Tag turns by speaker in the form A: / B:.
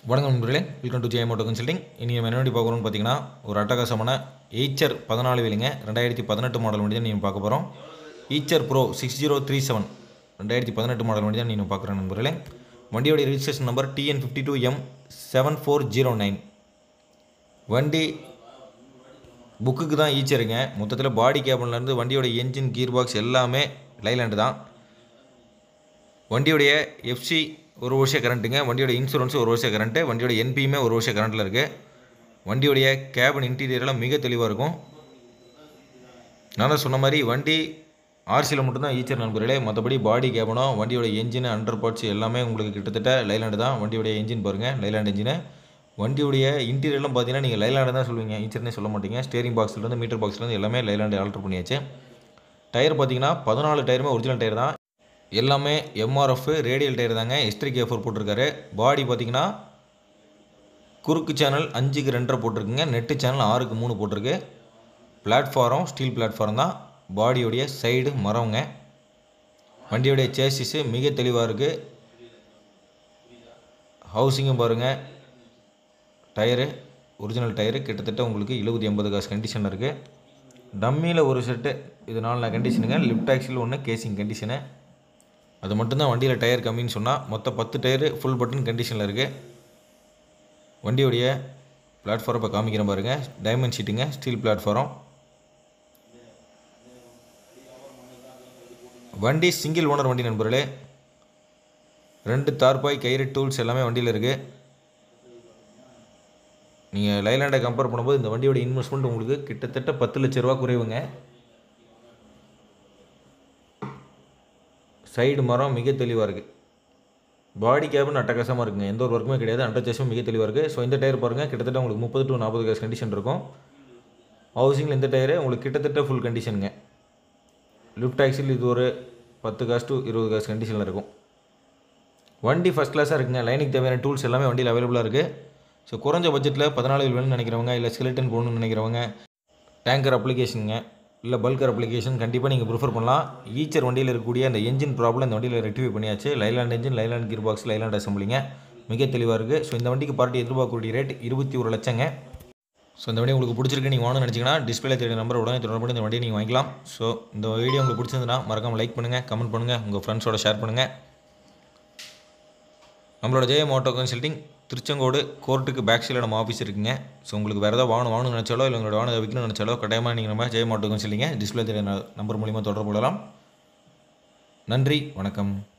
A: வணக்கம் நண்பர்களே welcome to ஜெயமோட்டோ consulting இனி நம்ம என்ன வண்டி பார்க்குறோம்னு பார்த்தீங்கன்னா ஒரு அட்டகாசமான எய்ச்சர் பதினாலு வேலைங்க ரெண்டாயிரத்தி பதினெட்டு மாடல் வண்டி தான் நீங்கள் பார்க்க போகிறோம் Eicher pro six zero three seven ரெண்டாயிரத்தி பதினெட்டு மாடல் வண்டி தான் நீங்கள் பார்க்குறேன் நண்பர்களே வண்டியோட registration number TN fifty two M seven four zero nine வண்டி புக்குக்கு தான் ஈச்சருங்க மொத்தத்தில் பாடி கேபின்லேருந்து வண்டியோட என்ஜின் கீர் பாக்ஸ் எல்லாமே லைலாண்டு தான் வண்டியுடைய எஃப்சி ஒரு வருஷம் கரண்ட்டுங்க வண்டியோட இன்சூரன்ஸ் ஒரு வருஷம் கரண்ட்டு வண்டியோட என்பியுமே ஒரு வருஷம் கரண்ட்டில் இருக்குது வண்டியுடைய கேபின் இன்டீரியர்லாம் மிக தெளிவாக இருக்கும் நான் தான் சொன்ன மாதிரி வண்டி ஆர்சியில் மட்டும்தான் ஈச்சர் நண்பர்களே மற்றபடி பாடி கேபனோ வண்டியோட என்ஜின் அண்டர் பார்ட்ஸ் எல்லாமே உங்களுக்கு கிட்டத்தட்ட லைலாண்டு தான் வண்டியோடைய என்ஜின் பாருங்கள் லைலாண்ட் என்ஜினு வண்டியுடைய இன்டீரியர்லாம் பார்த்தீங்கன்னா நீங்கள் லைலாண்டு தான் சொல்லுவீங்க ஈச்சர்னே சொல்ல மாட்டீங்க ஸ்டேரிங் பாக்ஸ்லேருந்து மீட்டர் பாக்ஸ்லேருந்து எல்லாமே லைலாண்டு ஆல்ட்ரு பண்ணியாச்சு டயர் பார்த்தீங்கன்னா பதினாலு டயருமே ஒரிஜினல் டயர் தான் எல்லாமே எம்ஆர்எஃப் ரேடியல் டயர் தாங்க எஸ்ட்ரி கே ஃபோர் போட்டிருக்காரு பாடி பார்த்தீங்கன்னா குறுக்கு சேனல் அஞ்சுக்கு ரெண்டரை போட்டிருக்குங்க நெட்டு சேனல் ஆறுக்கு மூணு போட்டிருக்கு பிளாட்ஃபாரம் ஸ்டீல் பிளாட்ஃபாரம் தான் பாடியோடைய சைடு மரவங்க வண்டியோடைய சேசிஸு மிக தெளிவாக இருக்குது ஹவுசிங்கும் பாருங்கள் டயரு ஒரிஜினல் டயரு கிட்டத்தட்ட உங்களுக்கு எழுபது எண்பது காசு கண்டிஷன் இருக்குது டம்மியில் ஒரு செட்டு இது நாலு கண்டிஷனுங்க லிஃப்ட் ஆக்சில் ஒன்று கேசிங் கண்டிஷனு அது மட்டும்தான் வண்டியில் டயர் கம்மின்னு சொன்னால் மொத்தம் பத்து டயரு ஃபுல் பட்டன் கண்டிஷனில் இருக்குது வண்டியோடைய பிளாட்ஃபாரம் இப்போ காமிக்கிறேன் பாருங்கள் டைமண்ட் ஷீட்டுங்க ஸ்டீல் பிளாட்ஃபாரம் வண்டி சிங்கிள் ஓனர் வண்டி நண்பர்களே ரெண்டு தார்பாய் கயிறு டூல்ஸ் எல்லாமே வண்டியில் இருக்குது நீங்கள் லைலாண்டை கம்பேர் பண்ணும்போது இந்த வண்டியோட இன்வெஸ்ட்மெண்ட் உங்களுக்கு கிட்டத்தட்ட பத்து லட்ச ரூபா குறைவுங்க சைடு மரம் மிக தெளிவாக இருக்குது பாடி கேபின் அட்டகாசமாக இருக்குங்க எந்த ஒரு ஒர்க்குமே கிடையாது அண்டர் சேஸும் மிக தெளிவாக இருக்குது ஸோ இந்த டயர் பாருங்கள் கிட்டத்தட்ட உங்களுக்கு முப்பது டு நாற்பது காசு கண்டிஷன் இருக்கும் ஹவுசிங்கில் இந்த டயரு உங்களுக்கு கிட்டத்தட்ட ஃபுல் கண்டிஷனுங்க லிஃப்ட் ஆக்சில் இது ஒரு பத்து காசு டு இருபது காசு கண்டிஷனில் இருக்கும் வண்டி ஃபஸ்ட் கிளாஸாக இருக்குங்க லைனுக்கு தேவையான டூல்ஸ் எல்லாமே வண்டியில் அவைலபிளாக இருக்குது ஸோ குறைஞ்ச பட்ஜெட்டில் பதினாலு வேணும்னு நினைக்கிறவங்க இல்லை ஸ்கெலிட்டன் போகணும்னு நினைக்கிறவங்க டேங்கர் அப்ளிகேஷனுங்க இல்லை பல்கர் அப்ளிகேஷன் கண்டிப்பாக நீங்கள் ப்ரிஃபர் பண்ணலாம் ஈச்சர் வண்டியில் இருக்கக்கூடிய அந்த என்ஜின் ப்ராப்ளம் இந்த வண்டியில் ரெக்டிஃபை பண்ணியாச்சு Leyland engine Leyland gear box Leyland அசம்பிளிங்க மிக தெளிவாக இருக்குது ஸோ இந்த வண்டிக்கு பார்ட்டி எதிர்பார்க்கக்கூடிய ரேட் இருபத்தி ஒரு லட்சங்க ஸோ இந்த வண்டி உங்களுக்கு பிடிச்சிருக்கு நீங்கள் வாங்கணும்னு நினச்சிங்கன்னா டிஸ்பிளே தேடி நம்பர் உடனே தொடர்பு பண்ணி இந்த வண்டியை நீங்கள் வாங்கிக்கலாம் ஸோ இந்த வீடியோ உங்களுக்கு பிடிச்சிருந்துன்னா மறக்காமல் லைக் பண்ணுங்கள் கமெண்ட் பண்ணுங்கள் உங்கள் ஃப்ரெண்ட்ஸோட ஷேர் பண்ணுங்கள் நம்மளோட ஜெய மோட்டோ கன்சல்டிங் திருச்செங்கோடு கோர்ட்டுக்கு பேக் சைடில் நம்ம ஆஃபீஸ் இருக்குங்க ஸோ உங்களுக்கு வேறு ஏதாவது வாங்கணும் வாங்கணும்னு நினச்சாலோ இல்லை உங்களோட வாகனம் விற்கணும்னு நினச்சாலோ கட்டாயமாக நீங்கள் நம்ம ஜெய மோட்டோ கன்சல்டிங்க டிஸ்பிளே தெரிய நம்பர் மூலிமா தொடர்பு கொள்ளலாம் நன்றி வணக்கம்